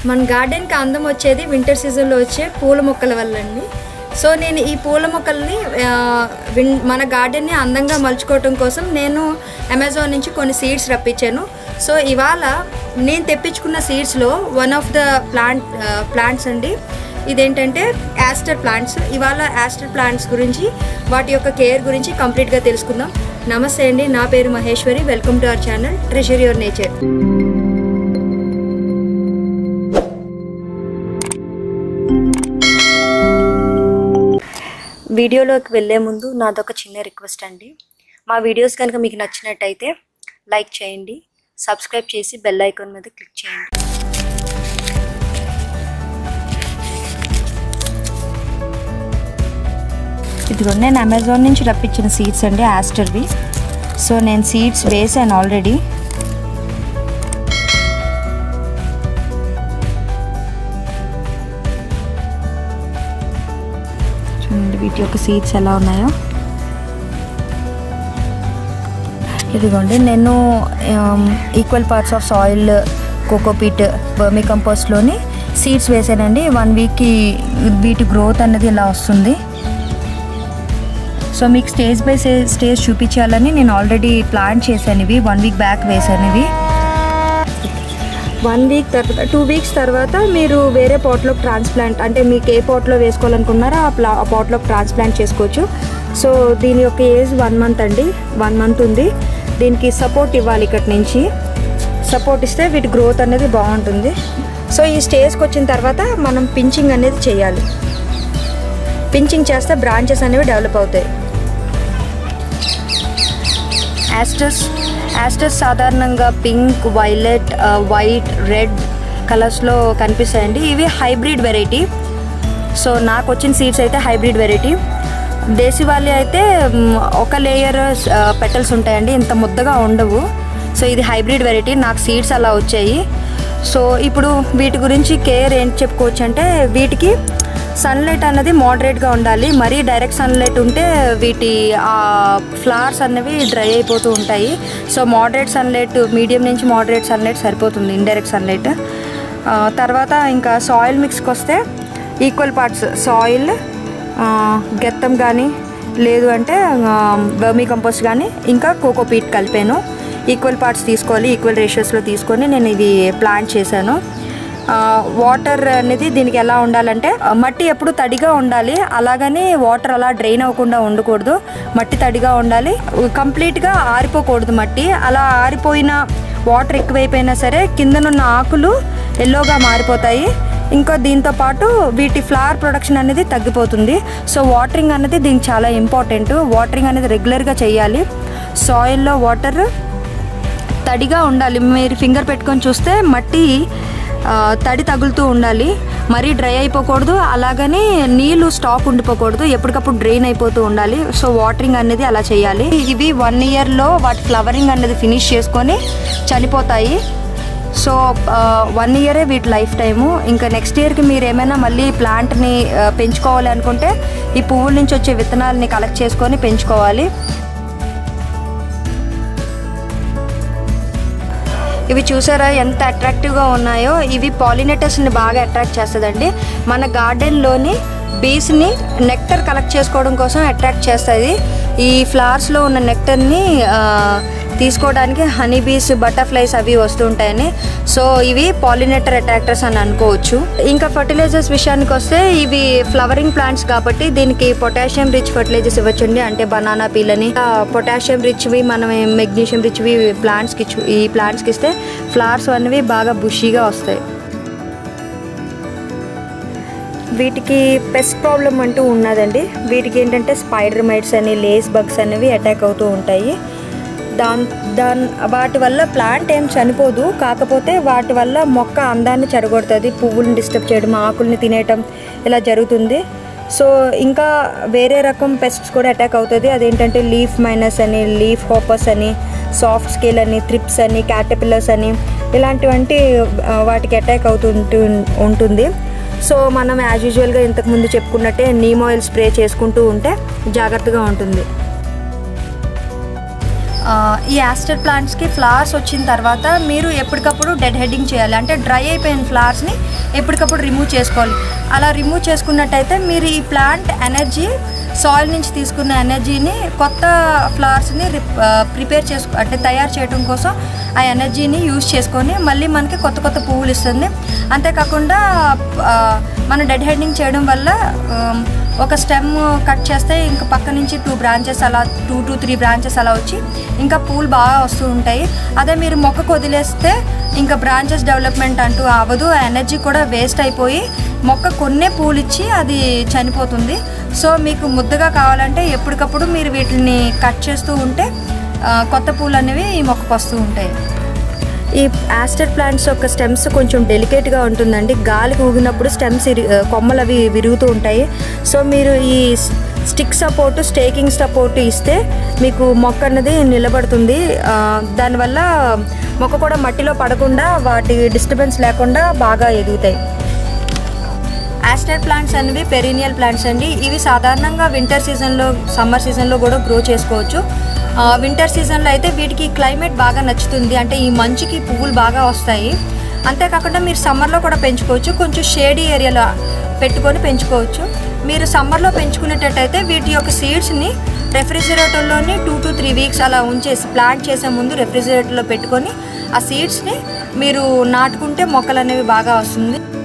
మన గార్డెన్కి అందం వచ్చేది వింటర్ సీజన్లో వచ్చే పూల మొక్కల వల్ల అండి సో నేను ఈ పూల మొక్కల్ని ఆ, విన్ మన గార్డెన్ని అందంగా మలుచుకోవటం కోసం నేను అమెజాన్ నుంచి కొన్ని సీడ్స్ రప్పించాను సో ఇవాళ నేను తెప్పించుకున్న సీడ్స్లో one of the plant plants అండి ఇదేంటంటే యాస్టర్ ప్లాంట్స్ ఇవాళ యాస్టర్ ప్లాంట్స్ గురించి వాటి యొక్క కేర్ గురించి కంప్లీట్గా తెలుసుకుందాం నమస్తే అండి నా పేరు Maheshwari welcome to our channel treasure your nature వీడియోలోకి వెళ్ళే ముందు నాదొక చిన్న రిక్వెస్ట్ అండి మా వీడియోస్ కనుక మీకు నచ్చినట్టయితే లైక్ చేయండి సబ్స్క్రైబ్ చేసి బెల్ ఐకాన్ మీద క్లిక్ చేయండి ఇదిగో నేను అమెజాన్ నుంచి రప్పించిన సీడ్స్ అండి ఆస్టర్వి సో నేను సీడ్స్ వేసాను ఆల్రెడీ చూడండి వీటి యొక్క సీడ్స్ ఎలా ఉన్నాయో ఇదిగోండి నేను equal parts of soil cocopeat బర్మీ కంపోస్ట్లోని సీడ్స్ వేసానండి వన్ వీక్కి వీటి గ్రోత్ అన్నది ఇలా వస్తుంది సో మీకు స్టేజ్ బై స్టేజ్ చూపించాలని నేను ఆల్రెడీ ప్లాన్ చేశాను ఇవి వన్ వీక్ బ్యాక్ వేసాను ఇవి వన్ వీక్ తర్వాత టూ వీక్స్ తర్వాత మీరు వేరే పాట్లోకి ట్రాన్స్ప్లాంట్ అంటే మీకు ఏ పాట్లో వేసుకోవాలనుకున్నారో ఆ ప్లా ఆ పాట్లోకి ట్రాన్స్ప్లాంట్ చేసుకోవచ్చు సో దీని యొక్క ఏజ్ వన్ మంత్ అండి వన్ మంత్ ఉంది దీనికి సపోర్ట్ ఇవ్వాలి ఇక్కడి నుంచి సపోర్ట్ ఇస్తే వీటి గ్రోత్ అనేది బాగుంటుంది సో ఈ స్టేజ్కి వచ్చిన తర్వాత మనం పించింగ్ అనేది చేయాలి పించింగ్ చేస్తే బ్రాంచెస్ అనేవి డెవలప్ అవుతాయి యాస్టర్స్ యాస్టర్స్ సాధారణంగా పింక్ వైలెట్ వైట్ రెడ్ కలర్స్లో కనిపిస్తాయండి ఇవి హైబ్రిడ్ వెరైటీ సో నాకు వచ్చిన సీడ్స్ అయితే హైబ్రిడ్ వెరైటీ దేశీవాలి అయితే మ్, ఒక లేయర్ పెటల్స్ ఉంటాయండి ఇంత ముద్దగా ఉండవు సో ఇది హైబ్రిడ్ వెరైటీ నాకు సీడ్స్ అలా వచ్చాయి సో ఇప్పుడు వీటి గురించి కేర్ ఏంటి చెప్పుకోవచ్చు అంటే వీటికి సన్లైట్ అన్నది మోడరేట్గా ఉండాలి మరీ డైరెక్ట్ సన్లైట్ ఉంటే వీటి ఆ ఫ్లవర్స్ అన్నవి డ్రై అయిపోతూ ఉంటాయి సో మోడరేట్ సన్లైట్ మీడియం నుంచి మోడరేట్ సన్లైట్ సరిపోతుంది ఇండైరెక్ట్ సన్లైట్ తర్వాత ఇంకా సాయిల్ మిక్స్కి వస్తే ఈక్వల్ పార్ట్స్ సాయిల్ గెత్తం కానీ లేదు అంటే బర్మీ కంపోస్ట్ కానీ ఇంకా కోకోపీట్ కలిపాను ఈక్వల్ పార్ట్స్ తీసుకోవాలి ఈక్వల్ రేషియోస్లో తీసుకొని నేను ఇది ప్లాంట్ చేశాను వాటర్ అనేది దీనికి ఎలా ఉండాలంటే ఆ, మట్టి ఎప్పుడు తడిగా ఉండాలి అలాగని వాటర్ అలా డ్రైన్ అవ్వకుండా ఉండకూడదు మట్టి తడిగా ఉండాలి కంప్లీట్గా ఆరిపోకూడదు మట్టి అలా ఆరిపోయిన వాటర్ ఎక్కువైపోయినా సరే కిందనున్న ఆకులు ఎల్లోగా మారిపోతాయి ఇంకా దీంతో పాటు వీటి ఫ్లవర్ ప్రొడక్షన్ అనేది తగ్గిపోతుంది సో వాటరింగ్ అనేది దీనికి చాలా ఇంపార్టెంట్ వాటరింగ్ అనేది రెగ్యులర్గా చేయాలి సాయిల్లో వాటర్ తడిగా ఉండాలి మీరు ఫింగర్ పెట్టుకొని చూస్తే మట్టి ఆ, తడి తగులుతూ ఉండాలి మరీ డ్రై అయిపోకూడదు అలాగని నీళ్లు స్టాక్ ఉండిపోకూడదు ఎప్పటికప్పుడు డ్రైన్ అయిపోతూ ఉండాలి సో వాటరింగ్ అనేది అలా చేయాలి ఇవి వన్ ఇయర్లో వాటి ఫ్లవరింగ్ అనేది ఫినిష్ చేసుకొని చనిపోతాయి సో వన్ ఇయరే వీటి లైఫ్ టైము ఇంకా నెక్స్ట్ ఇయర్కి మీరు ఏమైనా మళ్ళీ ప్లాంట్ని ఆ, పెంచుకోవాలి అనుకుంటే ఈ పువ్వుల నుంచి వచ్చే విత్తనాలని కలెక్ట్ చేసుకొని పెంచుకోవాలి ఇవి చూసారా ఎంత అట్రాక్టివ్గా ఉన్నాయో ఇవి పాలినేటర్స్ని బాగా అట్రాక్ట్ చేస్తుందండి మన గార్డెన్లోని బీస్ని నెక్టర్ కలెక్ట్ చేసుకోవడం కోసం అట్రాక్ట్ చేస్తుంది ఈ ఫ్లవర్స్లో ఉన్న నెక్టర్ని తీసుకోవడానికి హనీ బీస్ బటర్ఫ్లైస్ అవి వస్తుంటాయని సో ఇవి పాలినేటర్ అట్రాక్టర్స్ అని అనుకోవచ్చు ఇంకా ఫర్టిలైజర్స్ విషయానికి వస్తే ఇవి ఫ్లవరింగ్ ప్లాంట్స్ కాబట్టి దీనికి పొటాషియం రిచ్ ఫర్టిలైజర్స్ ఇవ్వచ్చండి అంటే బనానా పీలని పొటాషియం రిచ్వి మనం మెగ్నీషియం రిచ్వి ప్లాంట్స్కి ఇచ్చు ఈ ప్లాంట్స్కి ఇస్తే ఫ్లవర్స్ అనేవి బాగా బుషీగా వస్తాయి వీటికి పెస్ట్ ప్రాబ్లం అంటూ ఉన్నదండి వీటికి ఏంటంటే స్పైడర్ మైట్స్ అని లేస్ బగ్స్ అనేవి అటాక్ అవుతూ ఉంటాయి దాన్ దాన్ వాటి వల్ల ప్లాంట్ ఏం చనిపోదు కాకపోతే వాటి వల్ల మొక్క అందాన్ని చెడగొడుతుంది పువ్వులను డిస్టర్బ్ చేయడం ఆకుల్ని తినేయటం ఇలా జరుగుతుంది సో ఇంకా వేరే రకం పెస్ట్స్ కూడా అటాక్ అవుతుంది అదేంటంటే లీఫ్ మైనస్ అని లీఫ్ హోపస్ అని సాఫ్ట్ స్కేల్ అని త్రిప్స్ అని క్యాటపిల్లర్స్ అని ఇలాంటివంటి ఆ, వాటికి అటాక్ అవుతుంటూ ఉంటుంది సో మనం యాజ్ యూజువల్గా ఇంతకుముందు చెప్పుకున్నట్టే నీమ్ ఆయిల్ స్ప్రే చేసుకుంటూ ఉంటే జాగ్రత్తగా ఉంటుంది ఆ, ఈ యాస్టర్ ప్లాంట్స్కి ఫ్లవర్స్ వచ్చిన తర్వాత మీరు ఎప్పటికప్పుడు డెడ్ హెడ్డింగ్ చేయాలి అంటే డ్రై అయిపోయిన ఫ్లవర్స్ని ఎప్పటికప్పుడు రిమూవ్ చేసుకోవాలి అలా రిమూవ్ చేసుకున్నట్టయితే మీరు ఈ ప్లాంట్ ఎనర్జీ సాయిల్ నుంచి తీసుకున్న ఎనర్జీని కొత్త ఫ్లవర్స్ని ప్రిపేర్ చేసుకు అంటే తయారు చేయడం కోసం ఆ ఎనర్జీని యూజ్ చేసుకొని మళ్ళీ మనకి కొత్త కొత్త పువ్వులు ఇస్తుంది అంతేకాకుండా ఆ, మనం డెడ్ హెడ్డింగ్ చేయడం వల్ల ఆమ్, ఒక స్టెమ్ కట్ చేస్తే ఇంకా పక్క నుంచి టూ బ్రాంచెస్ అలా టూ టు త్రీ బ్రాంచెస్ అలా వచ్చి ఇంకా పూలు బాగా వస్తూ ఉంటాయి అదే మీరు మొక్కకు వదిలేస్తే ఇంకా బ్రాంచెస్ డెవలప్మెంట్ అంటూ అవ్వదు ఆ ఎనర్జీ కూడా వేస్ట్ అయిపోయి మొక్క కొన్నే పూలు ఇచ్చి అది చనిపోతుంది సో మీకు ముద్దగా కావాలంటే ఎప్పటికప్పుడు మీరు వీటిని కట్ చేస్తూ ఉంటే ఆ, కొత్త పూలు అనేవి ఈ మొక్కకు వస్తూ ఉంటాయి ఈ యాస్టర్ ప్లాంట్స్ యొక్క స్టెమ్స్ కొంచెం డెలికేట్గా ఉంటుందండి గాలికి ఊగినప్పుడు స్టెమ్స్ ఇరి ఆ, కొమ్మలు అవి విరుగుతూ ఉంటాయి సో మీరు ఈ స్టిక్ సపోర్ట్ స్టేకింగ్ సపోర్ట్ ఇస్తే మీకు మొక్క అనేది నిలబడుతుంది ఆ, దానివల్ల మొక్క కూడా మట్టిలో పడకుండా వాటి డిస్టర్బెన్స్ లేకుండా బాగా ఎదుగుతాయి యాస్టర్ ప్లాంట్స్ అనేవి పెరీనియల్ ప్లాంట్స్ అండి ఇవి సాధారణంగా వింటర్ సీజన్లో సమ్మర్ సీజన్లో కూడా గ్రో చేసుకోవచ్చు ఆ, వింటర్ సీజన్లో అయితే వీటికి క్లైమేట్ బాగా నచ్చుతుంది అంటే ఈ మంచుకి పువ్వులు బాగా వస్తాయి అంతేకాకుండా మీరు సమ్మర్లో కూడా పెంచుకోవచ్చు కొంచెం షేడీ ఏరియాలో పెట్టుకొని పెంచుకోవచ్చు మీరు సమ్మర్లో పెంచుకునేటట్టయితే వీటి యొక్క సీడ్స్ని రెఫ్రిజిరేటర్లోని టూ టు త్రీ వీక్స్ అలా ఉంచేసి ప్లాంట్ చేసే ముందు రెఫ్రిజిరేటర్లో పెట్టుకొని ఆ సీడ్స్ని మీరు నాటుకుంటే మొక్కలు అనేవి బాగా వస్తుంది